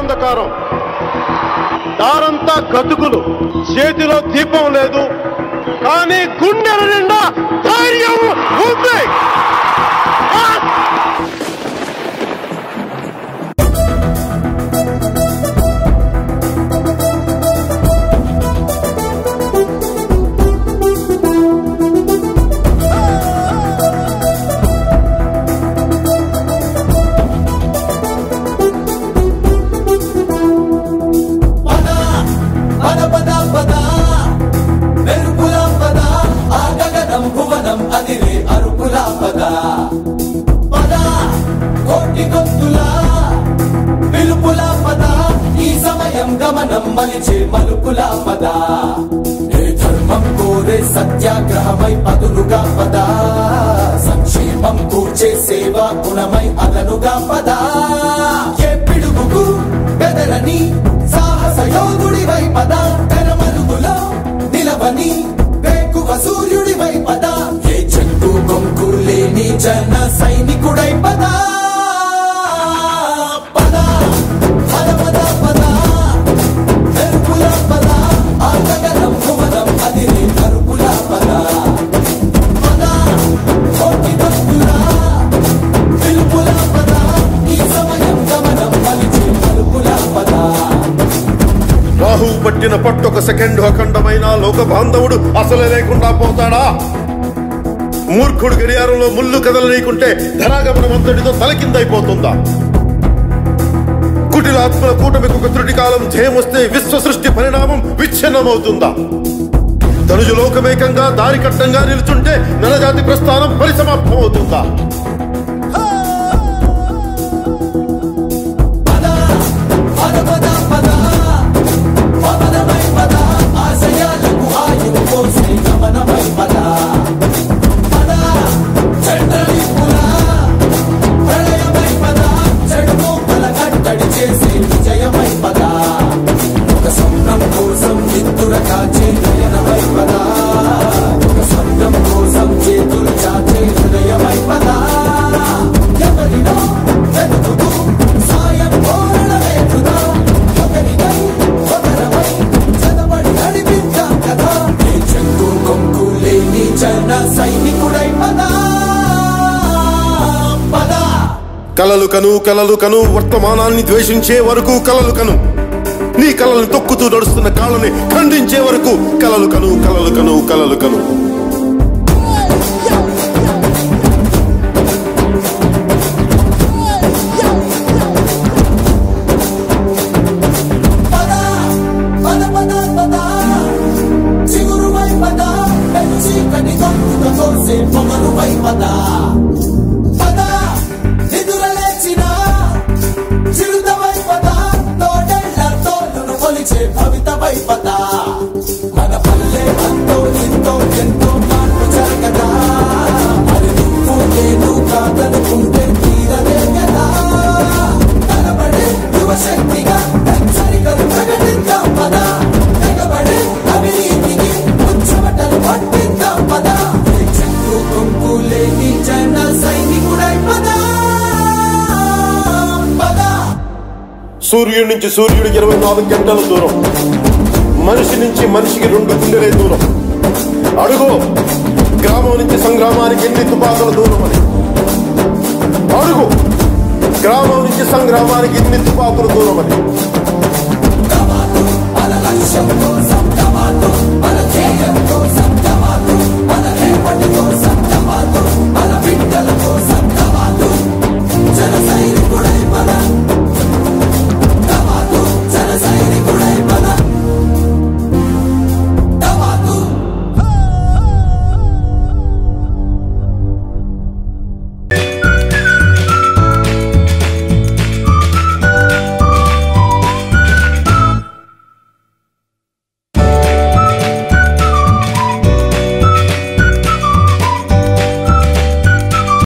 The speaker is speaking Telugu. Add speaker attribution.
Speaker 1: గాఢాంధకారం దారంతా గతుకులు చేతిలో దీపం లేదు కానీ గుండెల నిండా ధైర్యం ఉంది ఆ!
Speaker 2: పద పద పద పద మెరుపుల పద ఆ గగనం భువనం అదిరే అరుపుల పద పద కోటి గొంతుల పిలుపుల పద ఈ సమయం గమనం మలిచే మలుపుల పద ఏ ధర్మం కోరే సత్యాగ్రహమై పదులుగా పద సంక్షేమం కూర్చే సేవా గుణమై అదనుగా పద ఏ పిడుగుకు బెదరని సాహస యోధుడివై పద తెరమలుగులో నిలవని వేకువ సూర్యుడివై పద ఏ చెట్టు కొంకు లేని జన సైనికుడై పద పద పద పద పద మెరుపుల పద ఆ గగనం భువనం అదిరే కరుపుల పద పద కోటి భక్తుల పిలుపుల పద ఈ సమయం గమనం మలిచే మలుపుల పద
Speaker 1: రాహు పట్టిన పట్టొక సెకండ్ అఖండమైన లోక బాంధవుడు అసలే లేకుండా పోతాడా మూర్ఖుడు గడియారంలో ముళ్ళు కదలనీకుంటే ధరాగమనం అంతటితో తలకిందైపోతుందా కుటిలాత్మల కూటమికి ఒక త్రుటి కాలం జయమొస్తే విశ్వ సృష్టి పరిణామం విచ్ఛిన్నమవుతుందా ధనుజు లోకమేకంగా దారి కట్టంగా నిలుచుంటే నలజాతి ప్రస్థానం పరిసమాప్తం అవుతుందా
Speaker 2: పద పద పద పద పవనమై పద ఆశయాలకు ఆయువు పోసే గమనమై పద పద చంద్రలిపుల ప్రళయమై పద చెడు మూకల కట్టడి చేసే విజయమై పద ఒక స్వప్నం కోసం నిద్దుర కాచే నయనమై పద ఒక స్వప్నం కోసం చేతులు చాచే హృదయమై పద ఎవరినో వెతుకుతూ సాయం కోరడమే వృధా ఒకరికై ఒకరమై చదవడి నడిపిద్దాం కదా ఏ చెక్కు కొంకు లేని జన సైనికుడై పద పద
Speaker 1: కలలు కను కలలు కను వర్తమానాన్ని ద్వేషించే వరకు కలలు కను నీ కలలను తొక్కుతూ నడుస్తున్న కాళ్ళని ఖండించే వరకు కలలు కను కలలు కను కలలు కను
Speaker 2: పద పద పద పద చిగురువై పద పెను చీకటి గొంతుక కోసే పొగరువై పద పద నిదుర లేచిన చిరుతవై పద తోడేళ్ల తోలును కొలిచే భవితవై పద మన పల్లె అంతో ఎంతో ఎంతో మార్పు జరగదా మరి నువ్వు నేను కాదనుకుంటే తీరదే కదా తలబడే యువశక్తిగా సరిగలు ప్రకటిద్దాం పద తెగబడే అవినీతికి ఉచ్చమటలు పట్టిద్దాం పద ఏ చెక్కు కొంపు లేని జన సైనికుడై పద పద
Speaker 1: సూర్యుడి నుంచి సూర్యుడికి ఇరవై నాలుగు గంటల దూరం మనిషి నుంచి మనిషికి రెండు గుండెలే దూరం అడుగు గ్రామం నుంచి సంగ్రామానికి ఎన్ని తుపాకుల దూరం అని అడుగు గ్రామం నుంచి సంగ్రామానికి ఎన్ని తుపాకుల దూరం అని
Speaker 2: దమాతు మన లక్ష్యం కోసం దమాతు మన ధ్యేయం కోసం దమాతు మన రేపటి కోసం